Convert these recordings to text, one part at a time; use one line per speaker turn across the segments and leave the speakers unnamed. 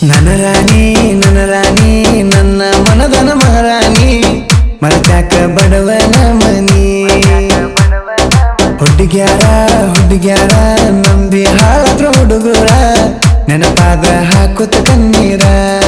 ನನ್ನ ರಾಣಿ ನನ್ನ ರಾಣಿ ನನ್ನ ಮನದನ ಮಹಾರಾಣಿ ಮರಚಾಕ ಬಡವನ ಮನಿ ಹುಡುಗ್ಯಾರ ಹುಡುಗ್ಯಾರ ನಂಬಿ ಹಾಳಾದ್ರ ಹುಡುಗರ ನೆನಪಾದ ಹಾಕುತ್ತ ಕಣ್ಣೀರ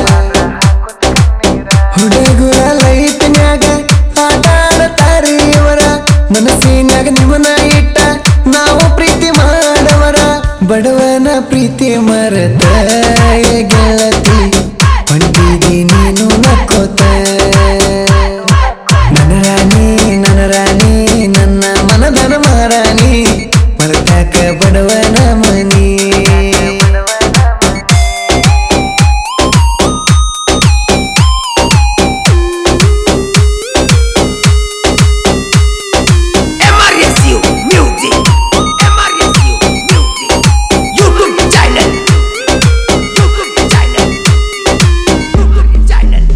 ಹುಡುಗರ ಲೈಟ್ನ್ಯಾಗ ಆಟ ಆಡತಾರಿ ಇವರ ಮನಸ್ಸಿನ್ಯಾಗ ನಿಮ್ಮನ ಇಟ್ಟ ನಾವು ಪ್ರೀತಿ ಮಾಡವರ ಬಡವನ ಪ್ರೀತಿ ಮರತ ಏ ಗೆಳತಿ ಹೊಂಟಿದಿ ನೀನು ನಕ್ಕೋತ ನನ್ನ ರಾಣಿ ನನ್ನ ರಾಣಿ ನನ್ನ ಮನದನ ಮಹಾರಾಣಿ ಮರತಾಕ ಬಡವನ ಮನಿ
MRSU Music MRSU Music YouTube channel YouTube channel YouTube channel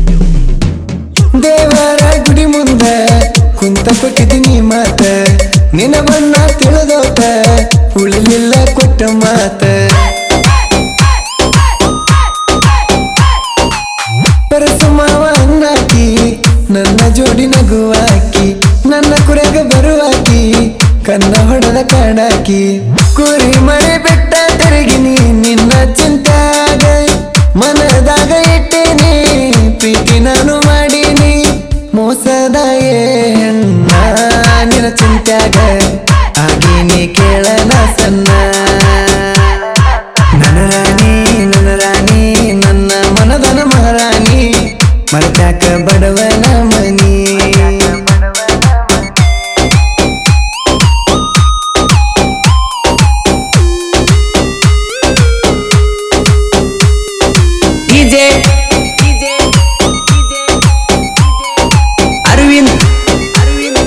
ದೇವರ ಗುಡಿ ಮುಂದ ಕುಂತ ಕೊಟ್ಟಿದ್ದೀನಿ ಮಾತ ನಿನ್ನ ಬಣ್ಣ ತಿಳಿದೋತ ಉಳಿಲಿಲ್ಲ ಕೊಟ್ಟ ಮಾತ ಪರಸುಮಾವ ಅನ್ನಾಕಿ ನನ್ನ ಜೋಡಿ ನಗುವಾಕಿ ನನ್ನ ಕುರೆಗ ಬರುವಾಕಿ ಕನ್ನ ಹೊಡೆದ ಕಾಡಾಕಿ ಕುರಿ ಮಳೆ ಬೆಟ್ಟ ತಿರುಗಿನಿ ನಿನ್ನ ಚಿಂತ್ಯಾಗ ಮನದಾಗ ಇಟ್ಟೀನಿ ಪ್ರೀತಿ ನಾನು ಮಾಡೀನಿ ಮೋಸದ ಹೆಣ್ಣ ನಿನ್ನ ಚಿಂತ್ಯಾಗ ಆಗೀನಿ ಕೇಳನ ಸಣ್ಣ ನನ್ನ ರಾಣಿ ನನ್ನ ರಾಣಿ ನನ್ನ ಮನದನ ಮಹಾರಾಣಿ ಮರಚಾಕ ಬಡವನ ಮನಿ
DJ DJ DJ Arvind Arvind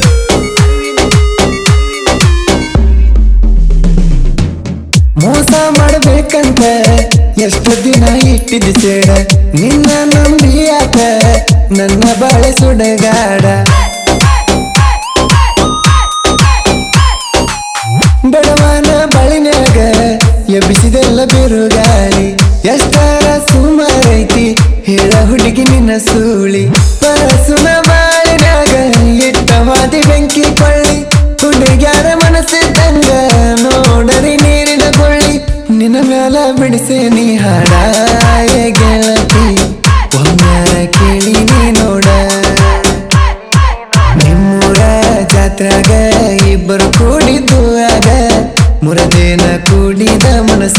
ಮೋಸ ಮಾಡ್ಬೇಕಂತ ಎಷ್ಟು ದಿನ ಇಟ್ಟಿದ್ದ ಸೇಡ ನಿನ್ನ ನಂಬಿಯಾಕ ನನ್ನ ಬಾಳೆ ಸುಡಗಾಡ ಬಡವನ ಬಳಿನ್ಯಾಗ ಎಬ್ಬಿಸಿದೆಲ್ಲ ಬಿರುಗಾಳಿ ಎಷ್ಟರ ಸುಮಾರೈತಿ ಹೇಳ ಹುಡುಗಿ ನಿನ್ನ ಸೂಳಿ ಪರಸುನ ಬಾಳಿನ್ಯಾಗ ಇಟ್ಟ ಮಾದಿ ಬೆಂಕಿ ಕೊಳ್ಳಿ ಹುಡುಗ್ಯಾರ ಮನಸ್ಸಿದ್ದಂಗ ನೋಡರಿ ನೀರಿನ ಕೊಳ್ಳಿ ನಿನ್ನ ಮ್ಯಾಲ ಬಿಡಿಸೆ ನೀ ಹಾಡ ಏ ಗೆಳತಿ ಒಮ್ಮ್ಯಾರ ಕೇಳಿ ನೀ ನೋಡ ನಿಮ್ಮೂರ ಜಾತ್ರಾಗ ಇಬ್ಬರು ಕೂಡಿದ್ದು ಆಗ ಮುರದೇನ ಕೂಡಿದ ಮನಸ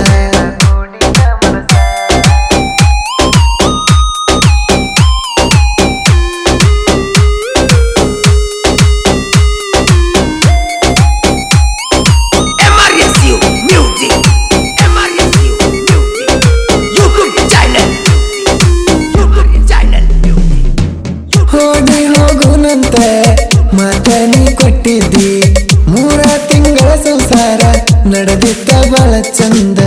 MRSU Music MRSU Music YouTube channel YouTube channel
ಹೋಗಿ ಹೋಗುನಂತ ಮಾತ ನೀ ಕೊಟ್ಟಿದ್ದಿ ಮೂರ ತಿಂಗಳ ಸಂಸಾರ ನಡೆದಿತ್ತ ಬಹಳ ಚಂದ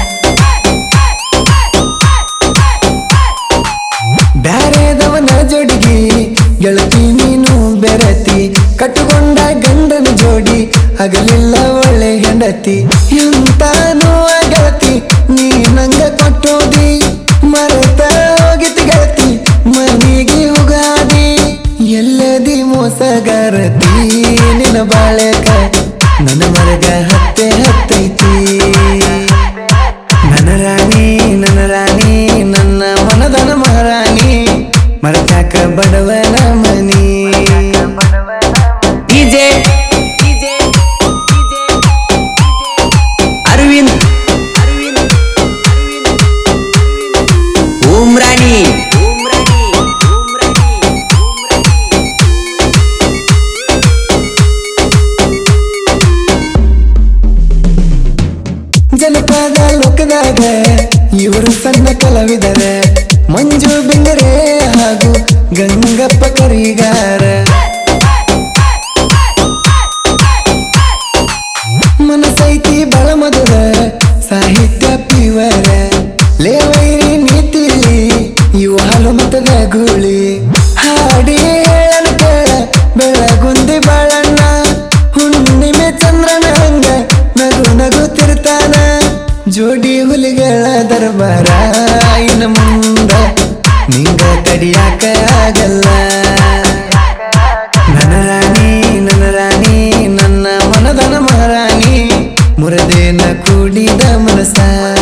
ಬ್ಯಾರೆದವನ ಜೋಡಿಗಿ ಗೆಳತಿ ನೀನು ಬೆರತಿ ಕಟ್ಟುಕೊಂಡ ಗಂಡನ ಜೋಡಿ ಆಗಲಿಲ್ಲ ಒಳ್ಳೆ ಹೆಂಡತಿ ಎಂತ ನೋವ ಗೆಳತಿ ನೀ ನಂಗ ಕೊಟ್ಟೋದಿ ಮರೆತ ಹೋಗಿತಿ ಗೆಳತಿ ಮನೆಗೆ ಹೋಗಾದಿ ಎಲ್ಲದಿ ಮೋಸಗಾರತಿ ನಿನ್ನ ಬಾಳೆಕ ನನ್ನ ಮರಗ ಹತ್ತೆ ಹತ್ತೈತಿ ನನ್ನ ರಾಣಿ ನನ್ನ ರಾಣಿ ನನ್ನ ಮನದನ ಮಹಾರಾಣಿ ಮರಚಾಕ ಬಡವನ ಮನಿ
DJ DJ DJ Arvind Arvind ಓಂ ರಾಣಿ ಓಂ ರಾಣಿ ಓಂ ರಾಣಿ ಓಂ ರಾಣಿ
ಜನಪದ ಲೋಕದಾಗ ಇವರು ಸಣ್ಣ ಕಲಾವಿದರ ಮಂಜು ಬೆಂಗರೆ ಹಾಗೂ ಗಂಗಪ್ಪ ಕರಿಗಾರ ಮನಸೈತಿ ಬಳ ಮಧುರ ಸಾಹಿತ್ಯ ಪಿವರ ಲೇವೈರಿ ನೀತಿಲಿ ಇವು ಹಾಲು ಮತದ ಗೂಳಿ ಹಾಡಿ ಹೇಳನ ಕೇಳ ಬೆಳಗುಂದಿ ಬಾಳಣ್ಣ ಹುಣ್ಣಿಮೆ ಚಂದ್ರನ ಹಂಗ ನಗು ನಗುತ್ತಿರ್ತಾನ ಜೋಡಿ ಹುಲಿ ಹುಡುಗಿಗಳ ದರ್ಬಾರ ಇನ್ನು ಮುಂದ ನಿಂಗ ತಡಿಯಾಕ ಆಗಲ್ಲ ನನ್ನ ರಾಣಿ ನನ್ನ ರಾಣಿ ನನ್ನ ಮನದನ ಮಹಾರಾಣಿ ಮುರದೇನ ಕೂಡಿದ ಮನಸ